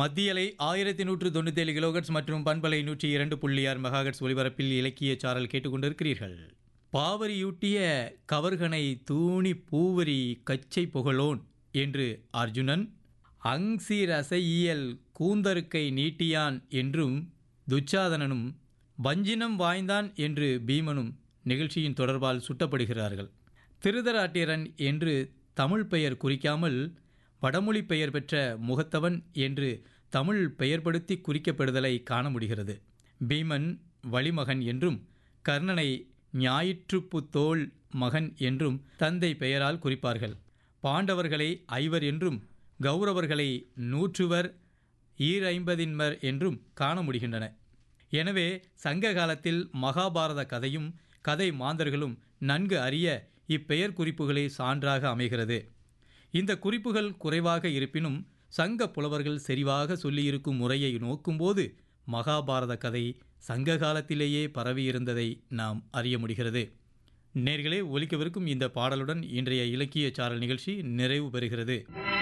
மத்தியலை ஆயிரத்தி நூற்று தொண்ணூத்தேழு கிலோகட்ஸ் மற்றும் பண்பலை நூற்றி இரண்டு புள்ளி ஆறு மெகாகட்ஸ் ஒலிபரப்பில் இலக்கிய சாரல் கேட்டுக்கொண்டிருக்கிறீர்கள் பாவரியூட்டிய கவர்கனை தூணி பூவரி கச்சை புகழோன் என்று அர்ஜுனன் அங்சிரசையியல் கூந்தருக்கை நீட்டியான் என்றும் துச்சாதனனும் வஞ்சினம் வாய்ந்தான் என்று பீமனும் நிகழ்ச்சியின் தொடர்பால் சுட்டப்படுகிறார்கள் திருதராட்டிரன் என்று தமிழ் பெயர் குறிக்காமல் வடமொழி பெயர் பெற்ற முகத்தவன் என்று தமிழ் பெயர்படுத்தி குறிக்கப்படுதலை காண முடிகிறது பீமன் வழிமகன் என்றும் கர்ணனை ஞாயிற்றுப்புத்தோள் மகன் என்றும் தந்தை பெயரால் குறிப்பார்கள் பாண்டவர்களை ஐவர் என்றும் கௌரவர்களை நூற்றுவர் ஈரைம்பதின்மர் என்றும் காண முடிகின்றன எனவே சங்க காலத்தில் மகாபாரத கதையும் கதை மாந்தர்களும் நன்கு அறிய இப்பெயர் குறிப்புகளே சான்றாக அமைகிறது இந்த குறிப்புகள் குறைவாக இருப்பினும் சங்க புலவர்கள் செறிவாக சொல்லியிருக்கும் முறையை நோக்கும்போது மகாபாரத கதை சங்க காலத்திலேயே பரவியிருந்ததை நாம் அறிய முடிகிறது நேர்களே ஒலிக்கவிருக்கும் இந்த பாடலுடன் இன்றைய இலக்கிய சாரல் நிகழ்ச்சி நிறைவு பெறுகிறது